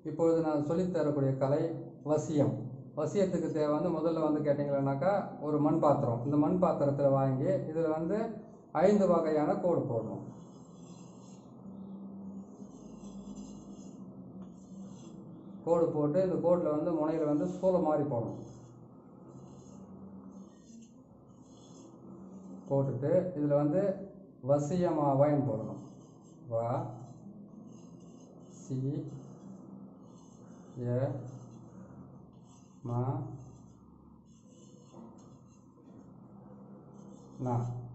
இப்பொழுது நான் சொல்லித் தரக்கூடிய கலை வசியம் வசியத்துக்கு தேவை வந்து முதல்ல வந்து கேட்டிங்கன்னாக்கா ஒரு மண் பாத்திரம் இந்த மண் பாத்திரத்தில் வாங்கி இதில் வந்து ஐந்து வகையான கோடு போடணும் கோடு போட்டு இந்த கோட்டில் வந்து முனையில் வந்து சூளை மாதிரி போடணும் போட்டுட்டு இதில் வந்து வசியமாவாயன் போடணும் வா சி ய மா நா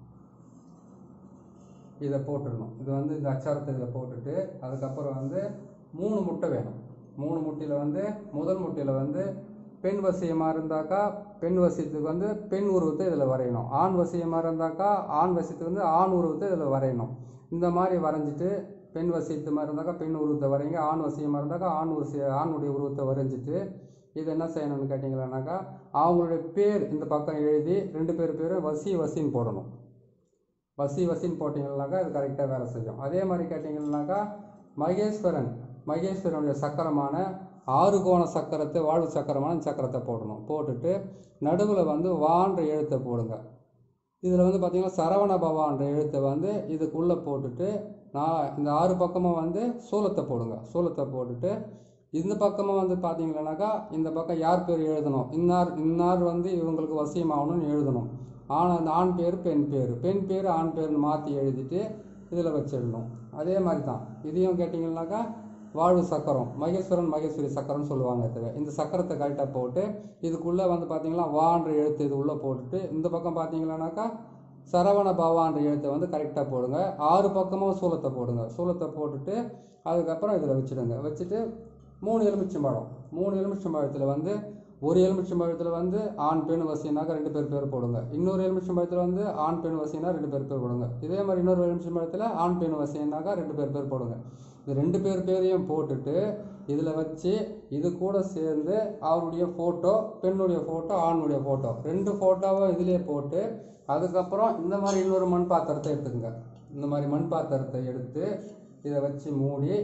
இதை போட்டுடணும் இது வந்து இந்த அச்சாரத்தை இதில் போட்டுட்டு அதுக்கப்புறம் வந்து மூணு முட்டை வேணும் மூணு முட்டையில் வந்து முதல் முட்டையில் வந்து பெண் வசியமாக இருந்தாக்கா பெண் வசியத்துக்கு வந்து பெண் உருவத்தை இதில் வரையணும் ஆண் வசியமாக இருந்தாக்கா ஆண் வசியத்துக்கு வந்து ஆண் உருவத்தை இதில் வரையணும் இந்த மாதிரி வரைஞ்சிட்டு பெண் வசியத்து மாதிரி இருந்தாக்கா பெண் உருவத்தை வரைங்க ஆண் வசியமாக இருந்தாக்கா ஆண் வசிய ஆணுடைய உருவத்தை வரைஞ்சிட்டு இது என்ன செய்யணும்னு கேட்டிங்களானாக்கா அவங்களுடைய பேர் இந்த பக்கம் எழுதி ரெண்டு பேர் பேரும் வசி வசின்னு போடணும் வசி வசின்னு போட்டிங்கன்னாக்கா இது கரெக்டாக வேலை செய்யும் அதே மாதிரி கேட்டிங்கன்னாக்கா மகேஸ்வரன் மகேஸ்வரனுடைய சக்கரமான ஆறு கோண சக்கரத்தை வாழ்வு சக்கரமான சக்கரத்தை போடணும் போட்டுட்டு நடுவில் வந்து வான்ற எழுத்தை போடுங்க இதில் வந்து பார்த்திங்கன்னா சரவண பவான்ற எழுத்தை வந்து இதுக்குள்ளே போட்டுட்டு நான் இந்த ஆறு பக்கமாக வந்து சூலத்தை போடுங்க சூலத்தை போட்டுட்டு இந்த பக்கமாக வந்து பார்த்தீங்கன்னாக்கா இந்த பக்கம் யார் பேர் எழுதணும் இன்னார் இன்னார் வந்து இவங்களுக்கு வசியமாகணும்னு எழுதணும் ஆண் அந்த ஆண் பேர் பெண் பேர் பெண் பேர் ஆண் பேர்னு மாற்றி எழுதிட்டு இதில் வச்சிடணும் அதே மாதிரி தான் இதையும் கேட்டிங்கன்னாக்கா வாழ்வு சக்கரம் மகேஸ்வரன் மகேஸ்வரி சக்கரம்னு சொல்லுவாங்க இது இந்த சக்கரத்தை கரெக்டாக போட்டு இதுக்குள்ளே வந்து பார்த்தீங்கன்னா வான்ற எழுத்து இது உள்ளே போட்டுட்டு இந்த பக்கம் பார்த்தீங்கன்னாக்கா சரவண பவான்ற எழுத்தை வந்து கரெக்டாக போடுங்க ஆறு பக்கமும் சூலத்தை போடுங்க சூலத்தை போட்டுட்டு அதுக்கப்புறம் இதில் வச்சுடுங்க வச்சுட்டு மூணு எலுமிச்சம்பழம் மூணு எலுமிச்சம்பழத்தில் வந்து ஒரு எலுமிச்சம்பழத்தில் வந்து ஆண் பெண் வசியனாக்க ரெண்டு பேர் பேர் போடுங்க இன்னொரு எலுமிச்சம்பழத்தில் வந்து ஆண் பெண் வசியனா ரெண்டு பேர் பேர் போடுங்க இதே மாதிரி இன்னொரு எலுமிச்சம்பழத்தில் ஆண் பெண் வசியனாக்கா ரெண்டு பேர் பேர் போடுங்க இது ரெண்டு பேர் பேரையும் போட்டுட்டு இதில் வச்சு இது கூட சேர்ந்து அவருடைய ஃபோட்டோ பெண்ணுடைய ஃபோட்டோ ஆணுடைய ஃபோட்டோ ரெண்டு ஃபோட்டோவும் இதிலே போட்டு அதுக்கப்புறம் இந்த மாதிரி இன்னொரு மண் பாத்திரத்தை எடுத்துக்கங்க இந்த மாதிரி மண் பாத்திரத்தை எடுத்து இதை வச்சு மூடி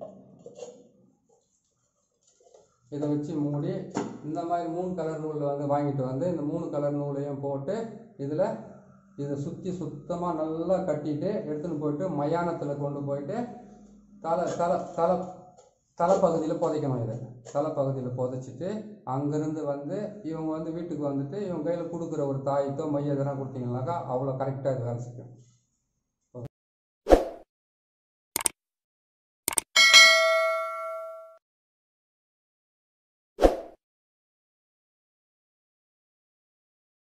இதை வச்சு மூடி இந்த மாதிரி மூணு கலர் நூலில் வந்து வாங்கிட்டு வந்து இந்த மூணு கலர் நூலையும் போட்டு இதில் இதை சுற்றி சுத்தமாக நல்லா கட்டிட்டு எடுத்துன்னு போயிட்டு மயானத்தில் கொண்டு போயிட்டு தலை தலை தலை தலைப்பகுதியில் புதைக்கணும் இதை தலைப்பகுதியில் புதைச்சிட்டு அங்கேருந்து வந்து இவங்க வந்து வீட்டுக்கு வந்துட்டு இவங்க கையில் கொடுக்குற ஒரு தாய்க்கோ மைய எதனா கொடுத்தீங்கன்னாக்கா அவ்வளோ கரெக்டாக இது வேலை செய்யும்